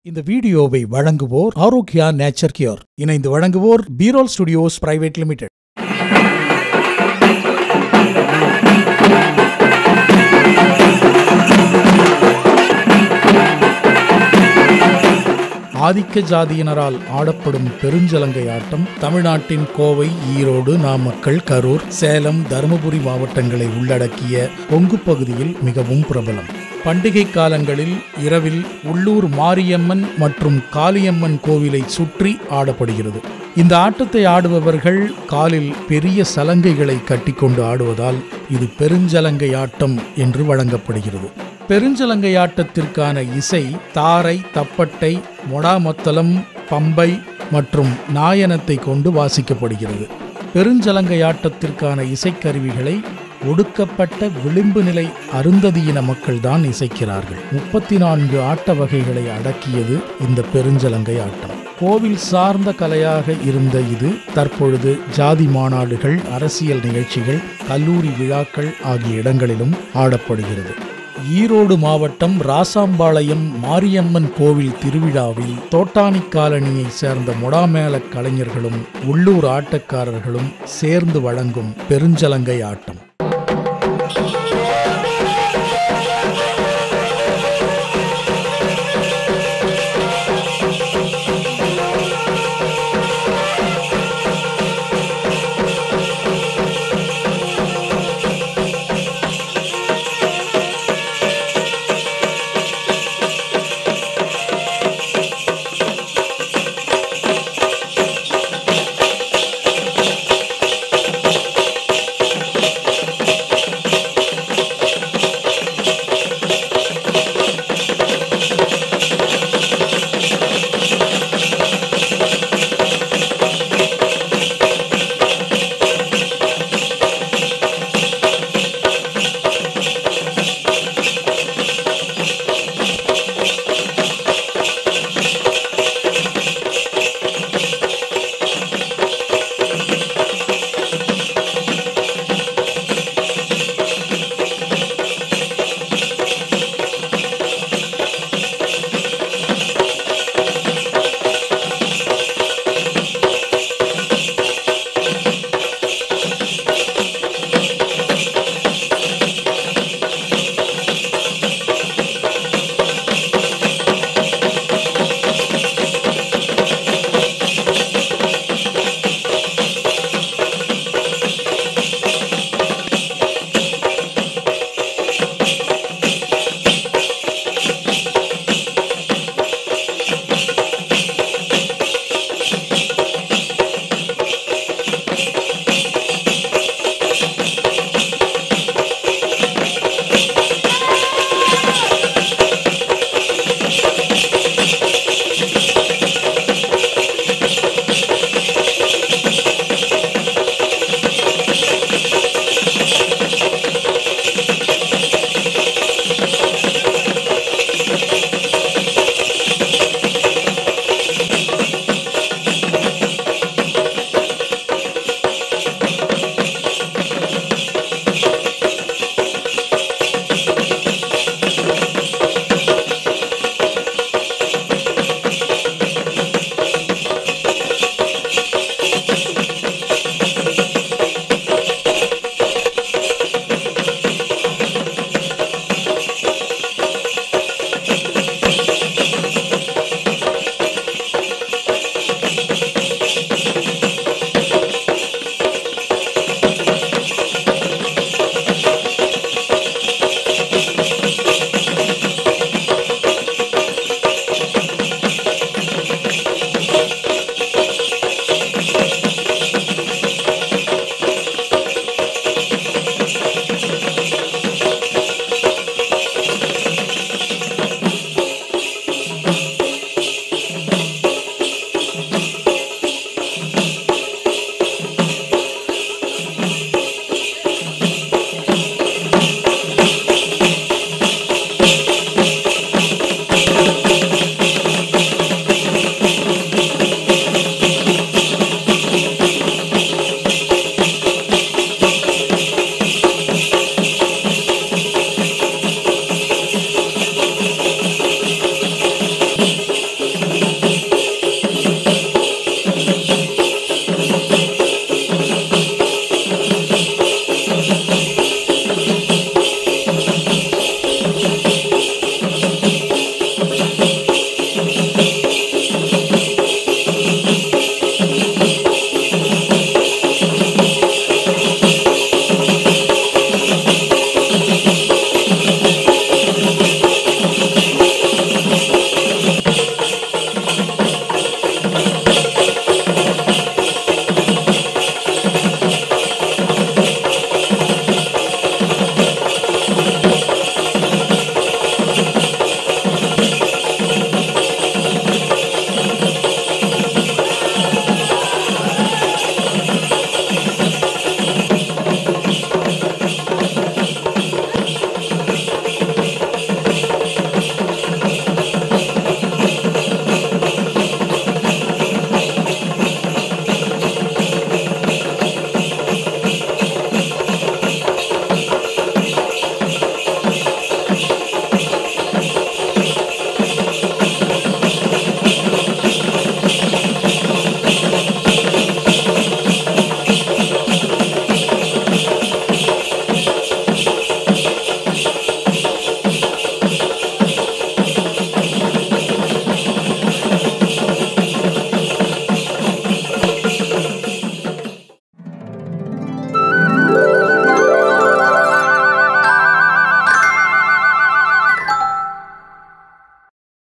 இந்த வீடியோவை வழங்குவோர் ஆரோக்கியா நேச்சர் கியூர் இணைந்து வழங்குவோர் பீரோல் ஸ்டுடியோஸ் பிரைவேட் லிமிடெட் ஆதிக்க ஜாதியினரால் ஆடப்படும் பெருஞ்சலங்கை ஆட்டம் தமிழ்நாட்டின் கோவை ஈரோடு நாமக்கல் கரூர் சேலம் தருமபுரி மாவட்டங்களை உள்ளடக்கிய கொங்கு பகுதியில் மிகவும் பிரபலம் பண்டிகை காலங்களில் இரவில் உள்ளூர் மாரியம்மன் மற்றும் காளியம்மன் கோவிலை சுற்றி ஆடப்படுகிறது இந்த ஆட்டத்தை ஆடுபவர்கள் காலில் பெரிய சலங்கைகளை கட்டிக்கொண்டு ஆடுவதால் இது பெருஞ்சலங்கை ஆட்டம் என்று வழங்கப்படுகிறது பெருஞ்சலங்கை ஆட்டத்திற்கான இசை தாரை தப்பட்டை மொடாமத்தளம் பம்பை மற்றும் நாயனத்தை கொண்டு வாசிக்கப்படுகிறது பெருஞ்சலங்கை ஆட்டத்திற்கான இசைக்கருவிகளை ஒடுக்கப்பட்ட விளிம்பு நிலை அருந்ததியின மக்கள்தான் இசைக்கிறார்கள் முப்பத்தி நான்கு ஆட்ட வகைகளை அடக்கியது இந்த பெருஞ்சலங்கை ஆட்டம் கோவில் சார்ந்த கலையாக இருந்த இது தற்பொழுது ஜாதி மாநாடுகள் அரசியல் நிகழ்ச்சிகள் கல்லூரி விழாக்கள் ஆகிய இடங்களிலும் ஆடப்படுகிறது ஈரோடு மாவட்டம் ராசாம்பாளையம் மாரியம்மன் கோவில் திருவிழாவில் தோட்டானி காலனியை சேர்ந்த முடாமேள கலைஞர்களும் உள்ளூர் ஆட்டக்காரர்களும் சேர்ந்து வழங்கும் பெருஞ்சலங்கை ஆட்டம்